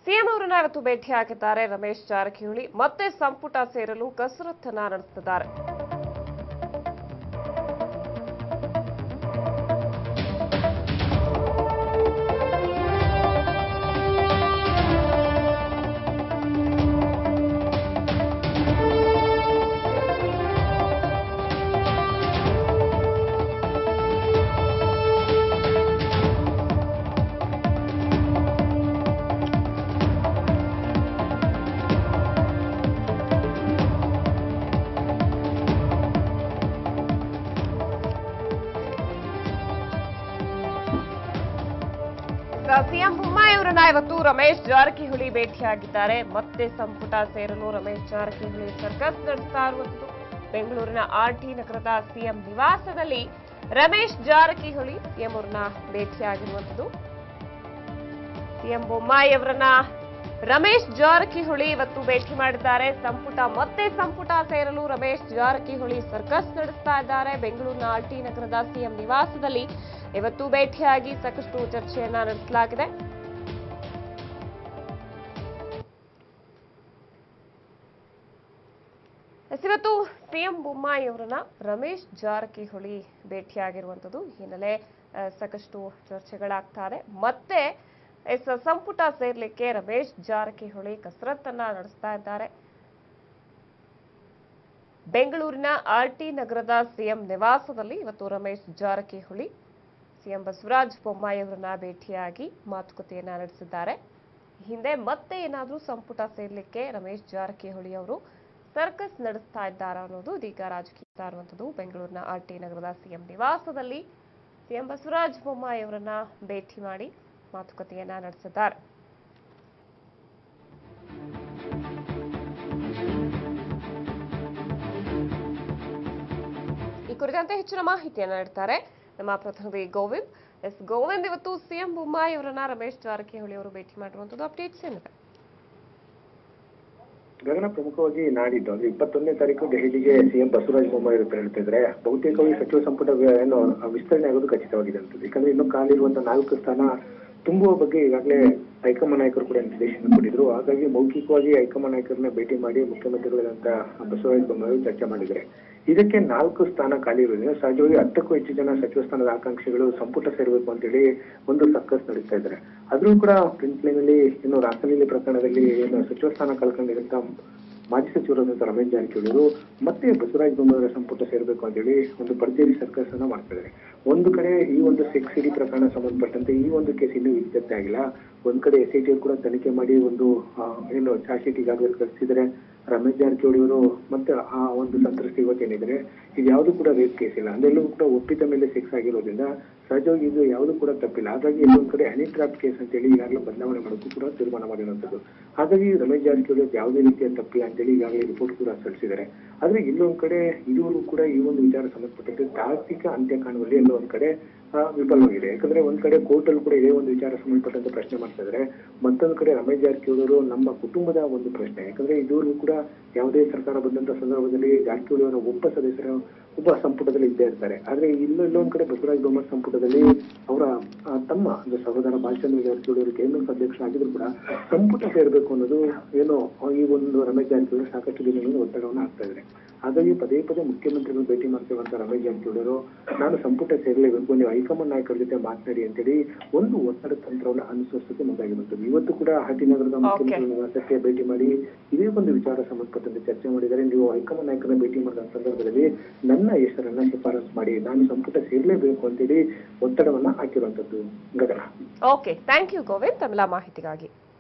CM ಅವರನ್ನ ಇವತ್ತು ಭೇಟಿಯಾಗಿದ್ದಾರೆ ರಮೇಶ್ ಜಾರಕಿಹೊಳಿ ಮತ್ತೆ ಸಂಪುಟ ಸೇರಲು ಕಸರತ್ತನ್ನ ನಡೆಸಿದ್ದಾರೆ ಸಿಎಂ ಬೊಮ್ಮಾಯಿ ಅವರನ್ನ ಇವತ್ತು ರಮೇಶ್ ಜಾರಕಿಹೊಳಿ ಭೇಟಿಯಾಗಿದ್ದಾರೆ ಮತ್ತೆ ಸಂಪುಟ ಸೇರಲು ರಮೇಶ್ ಜಾರಕಿಹೊಳಿ ಸರ್ಕಸ್ ನಡೆಸ್ತಾ ಇರುವಂತದ್ದು ಬೆಂಗಳೂರಿನ ಆರ್ಟಿ ನಗರದ ಸಿಎಂ ನಿವಾಸದಲ್ಲಿ ರಮೇಶ್ ಜಾರಕಿಹೊಳಿ ಸಿಎಂ ಅವರನ್ನ ಭೇಟಿಯಾಗಿರುವಂತದ್ದು ಸಿಎಂ ಬೊಮ್ಮಾಯಿ ಅವರನ್ನ ರಮೇಶ್ ಜಾರಕಿಹೊಳಿ ಇವತ್ತು ಭೇಟಿ ಮಾಡಿದ್ದಾರೆ ಸಂಪುಟ ಮತ್ತೆ ಸಂಪುಟ ಸೇರಲು ರಮೇಶ್ ಜಾರಕಿಹೊಳಿ ಸರ್ಕಸ್ ನಡೆಸ್ತಾ ಇದ್ದಾರೆ ಬೆಂಗಳೂರಿನ ಆರ್ಟಿ ನಗರದ ಸಿಎಂ ನಿವಾಸದಲ್ಲಿ ಇವತ್ತು ಭೇಟಿಯಾಗಿ ಸಾಕಷ್ಟು ಚರ್ಚೆಯನ್ನ ನಡೆಸಲಾಗಿದೆ ಎಸ್, ಇವತ್ತು ಸಿಎಂ ಬೊಮ್ಮಾಯಿ ಅವರನ್ನ ರಮೇಶ್ ಜಾರಕಿಹೊಳಿ ಭೇಟಿಯಾಗಿರುವಂತದ್ದು ಈ ಹಿನ್ನೆಲೆ ಆ, ಸಾಕಷ್ಟು ಚರ್ಚೆಗಳಾಗ್ತಾ ಇದೆ ಮತ್ತೆ ಎಸ್ ಸಂಪುಟ ಸೇರ್ಲಿಕ್ಕೆ ರಮೇಶ್ ಜಾರಕಿಹೊಳಿ ಕಸರತ್ತನ್ನ ನಡೆಸ್ತಾ ಇದ್ದಾರೆ ಬೆಂಗಳೂರಿನ ಆರ್ಟಿ ನಗರದ ಸಿಎಂ ನಿವಾಸದಲ್ಲಿ ಇವತ್ತು ರಮೇಶ್ ಜಾರಕಿಹೊಳಿ ಸಿಎಂ ಬಸವರಾಜ ಬೊಮ್ಮಾಯಿ ಅವರನ್ನ ಭೇಟಿಯಾಗಿ ಮಾತುಕತೆಯನ್ನ ನಡೆಸಿದ್ದಾರೆ ಹಿಂದೆ ಮತ್ತೆ ಏನಾದರೂ ಸಂಪುಟ ಸೇರ್ಲಿಕ್ಕೆ ರಮೇಶ್ ಜಾರಕಿಹೊಳಿ ಅವರು ಸರ್ಕಸ್ ನಡೆಸ್ತಾ ಇದ್ದಾರಾ ಅನ್ನೋದು ಇದೀಗ ರಾಜಕೀಯ ಇರುವಂತದ್ದು ಬೆಂಗಳೂರಿನ ಆರ್ಟಿ ನಗರದ ಸಿಎಂ ನಿವಾಸದಲ್ಲಿ ಸಿಎಂ ಬಸವರಾಜ ಬೊಮ್ಮಾಯಿ ಅವರನ್ನ ಭೇಟಿ ಮಾಡಿ ಮಾತುಕತೆಯನ್ನ ನಡೆಸಿದ್ದಾರೆ ಈ ಕುರಿತಂತೆ ಹೆಚ್ಚಿನ ಮಾಹಿತಿಯನ್ನ ನೀಡ್ತಾರೆ ನಮ್ಮ ಪ್ರತಿನಿಧಿ ಗೋವಿಂದ್ ಎಸ್ ಗೋವಿಂದ್ ಇವತ್ತು ಸಿಎಂ ಬೊಮ್ಮಾಯಿ ಅವರನ್ನ ರಮೇಶ್ ಜಾರಕಿಹೊಳಿ ಅವರು ಭೇಟಿ ಮಾಡಿರುವಂತದ್ದು ಅಪ್ಡೇಟ್ಸ್ ಏನಿದೆ ಗಗನ ಪ್ರಮುಖವಾಗಿ ನಾಡಿದ್ದು ಅಂದ್ರೆ ಇಪ್ಪತ್ತೊಂದನೇ ತಾರೀಕು ದೆಹಲಿಗೆ ಸಿಎಂ ಬಸವರಾಜ ಬೊಮ್ಮಾಯಿ ಅವರು ತೆರಳುತ್ತಿದ್ರೆ ಬಹುತೇಕವಾಗಿ ಸಚಿವ ಸಂಪುಟ ವ- ಏನು ವಿಸ್ತರಣೆ ಆಗೋದು ಖಚಿತವಾಗಿದೆ ಅಂತದ್ದು ಯಾಕಂದ್ರೆ ಇನ್ನು ಖಾಲಿರುವಂತಹ ನಾಲ್ಕು ಸ್ಥಾನ ತುಂಬುವ ಬಗ್ಗೆ ಈಗಾಗಲೇ ಹೈಕಮಾಂಡ್ ನಾಯಕರು ಕೂಡ ನಿರ್ದೇಶನ ಕೊಟ್ಟಿದ್ರು ಹಾಗಾಗಿ ಮೌಖಿಕವಾಗಿ ಹೈಕಮಾಂಡ್ ನಾಯಕರನ್ನ ಭೇಟಿ ಮಾಡಿ ಮುಖ್ಯಮಂತ್ರಿಗಳಾದಂತ ಬಸವರಾಜ ಬೊಮ್ಮಾಯಿ ಅವರು ಚರ್ಚೆ ಮಾಡಿದ್ದಾರೆ ಇದಕ್ಕೆ ನಾಲ್ಕು ಸ್ಥಾನ ಖಾಲಿ ಇರೋದ್ರಿಂದ ಸಹಜವಾಗಿ ಹತ್ತಕ್ಕೂ ಹೆಚ್ಚು ಜನ ಸಚಿವ ಸ್ಥಾನದ ಆಕಾಂಕ್ಷಿಗಳು ಸಂಪುಟ ಸೇರಬೇಕು ಅಂತೇಳಿ ಒಂದು ಸರ್ಕಸ್ ನಡೀತಾ ಇದ್ದಾರೆ ಆದ್ರೂ ಕೂಡ ಪ್ರಿಂಟ್ಲಿನಲ್ಲಿ ಏನು ರಾಸಲೀಲೆ ಪ್ರಕರಣದಲ್ಲಿ ಏನು ಸಚಿವ ಸ್ಥಾನ ಕಳ್ಕೊಂಡಿರಂತ ಮಾಜಿ ಸಚಿವರಾದಂತ ರಮೇಶ್ ಜಾರಕಿಹೊಳಿ ಅವರು ಮತ್ತೆ ಬಸವರಾಜ ಬೊಮ್ಮಾಯಿಯವರ ಸಂಪುಟ ಸೇರಬೇಕು ಅಂತೇಳಿ ಒಂದು ಭರ್ಜರಿ ಸರ್ಕಸ್ ಅನ್ನ ಮಾಡ್ತಾ ಇದ್ದಾರೆ ಒಂದು ಕಡೆ ಈ ಒಂದು ಸೆಕ್ಸ್ ಸಿಡಿ ಪ್ರಕರಣ ಸಂಬಂಧಪಟ್ಟಂತೆ ಈ ಒಂದು ಕೇಸ್ ಇನ್ನೂ ಇತ್ಯರ್ಥ ಆಗಿಲ್ಲ ಒಂದ್ ಕಡೆ ಎಸ್ ಐ ಟಿ ಕೂಡ ತನಿಖೆ ಮಾಡಿ ಒಂದು ಆ, ಏನು ಚಾರ್ಜ್ ಶೀಟ್ ಈಗಾಗಲೇ ಕಳಿಸಿದರೆ ರಮೇಶ್ ಜಾರಕಿಹೊಳಿ ಅವರು ಮತ್ತೆ ಆ ಒಂದು ಸಂತ್ರಸ್ತ ಇವತ್ತೇನಿದ್ರೆ ಇದು ಯಾವುದು ಕೂಡ ರೇಪ್ ಕೇಸ್ ಇಲ್ಲ ಅಂದ್ರೆ ಎಲ್ಲವೂ ಕೂಡ ಒಪ್ಪಿತ ಮೇಲೆ ಸೆಕ್ಸ್ ಆಗಿರೋದ್ರಿಂದ ಸಹಜವಾಗಿ ಇದು ಯಾವುದು ಕೂಡ ತಪ್ಪಿಲ್ಲ ಹಾಗಾಗಿ ಎಲ್ಲೊಂದ್ ಕಡೆ ಹನಿ ಟ್ರಾಪ್ ಕೇಸ್ ಅಂತೇಳಿ ಈಗಾಗಲೇ ಬದಲಾವಣೆ ಮಾಡೋಕ್ಕೂ ಕೂಡ ತೀರ್ಮಾನ ಮಾಡಿರುವಂತದ್ದು ಹಾಗಾಗಿ ರಮೇಶ್ ಜಾರಕಿಹೊಳಿ ಅವ್ರು ಯಾವುದೇ ರೀತಿಯ ತಪ್ಪಿಲ್ಲ ಅಂತೇಳಿ ಈಗಾಗಲೇ ರಿಪೋರ್ಟ್ ಕೂಡ ಸಲ್ಲಿಸಿದ್ದಾರೆ ಆದ್ರೆ ಇಲ್ಲೊಂದ್ ಕಡೆ ಇದುವರೆಗೂ ಕೂಡ ಈ ಒಂದು ವಿಚಾರ ಸಂಬಂಧಪಟ್ಟಂತೆ ತಾರ್ಕಿಕ ಅಂತ್ಯ ಕಾಣುವಲ್ಲಿ ಎಲ್ಲೋ ಒಂದ್ ಕಡೆ ಆ, ವಿಫಲವಾಗಿದೆ ಯಾಕಂದ್ರೆ ಒಂದ್ ಕಡೆ ಕೋರ್ಟ್ ಅಲ್ಲಿ ಕೂಡ ಇದೇ ಒಂದು ವಿಚಾರ ಸಂಬಂಧಪಟ್ಟಂತೆ ಪ್ರಶ್ನೆ ಮಾಡ್ತಾ ಇದ್ದಾರೆ ಮತ್ತೊಂದು ಕಡೆ ರಮೇಶ್ ಜಾರಕಿಹೊಳಿ ಅವರು ನಮ್ಮ ಕುಟುಂಬದ ಒಂದು ಪ್ರಶ್ನೆ ಯಾಕಂದ್ರೆ ಇದುವರೆಗೂ ಕೂಡ ಯಾವುದೇ ಸರ್ಕಾರ ಬಂದಂತ ಸಂದರ್ಭದಲ್ಲಿ ಜಾರಕಿಹೊಳಿ ಅವರ ಒಬ್ಬ ಸದಸ್ಯರ ಒಬ್ಬ ಸಂಪುಟದಲ್ಲಿ ಇದ್ದೇ ಇರ್ತಾರೆ ಆದ್ರೆ ಇಲ್ಲೂ ಇಲ್ಲೊಂದ್ ಕಡೆ ಬಸವರಾಜ ಬೊಮ್ಮಾಯಿ ಸಂಪುಟದಲ್ಲಿ ಅವರ ಆ, ತಮ್ಮ ಅಂದ್ರೆ ಸಹೋದರ ಬಾಲಚಂದ್ರ ಜಾರಕಿಹೊಳಿ ಅವರು ಕೇಂದ್ರ ಅಧ್ಯಕ್ಷರಾಗಿದ್ರು ಕೂಡ ಸಂಪುಟ ಸೇರ್ಬೇಕು ಅನ್ನೋದು ಏನೋ ಈ ಒಂದು ರಮೇಶ್ ಜಾರಕಿಹೊಳಿ ಸಾಕಷ್ಟು ದಿನಗಳಿಂದ ಒತ್ತಡವನ್ನು ಹಾಕ್ತಾ ಇದ್ದಾರೆ ಹಾಗಾಗಿ ಪದೇ ಪದೇ ಮುಖ್ಯಮಂತ್ರಿಗಳು ಭೇಟಿ ಮಾಡ್ತಿರುವಂತ ರಮೇಶ್ ಜಾರಕಿಹೊಳಿ ಅವರು ನಾನು ಸಂಪುಟ ಸೇರಲೇಬೇಕು ನೀವು ಹೈಕಮಾಂಡ್ ನಾಯಕರ ಜೊತೆ ಮಾತನಾಡಿ ಅಂತೇಳಿ ಒಂದು ಒತ್ತಡ ತಂತ್ರವನ್ನು ಅನುಸರಿಸೋಕೆ ಮುಂದಾಗಿರುವಂತದ್ದು ಇವತ್ತು ಕೂಡ ಹಾಟಿ ನಗರದ ಮುಖ್ಯಮಂತ್ರಿ ನಿವಾಸಕ್ಕೆ ಭೇಟಿ ಮಾಡಿ ಇದೇ ಒಂದು ವಿಚಾರ ಸಂಬಂಧಪಟ್ಟಂತೆ ಚರ್ಚೆ ಮಾಡಿದರೆ ನೀವು ಹೈಕಮಾಂಡ್ ನಾಯಕರನ್ನ ಭೇಟಿ ಮಾಡಿದ ಸಂದರ್ಭದಲ್ಲಿ ನನ್ನ ಹೆಸರನ್ನ ಶಿಫಾರಸ್ ಮಾಡಿ ನಾನು ಸಂಪುಟ ಸೇರ್ಲೇಬೇಕು ಅಂತೇಳಿ ಒತ್ತಡವನ್ನ ಹಾಕಿರುವಂತದ್ದು Gagana okay thank you Govind ತಮ್ಮೆಲ್ಲ ಮಾಹಿತಿಗಾಗಿ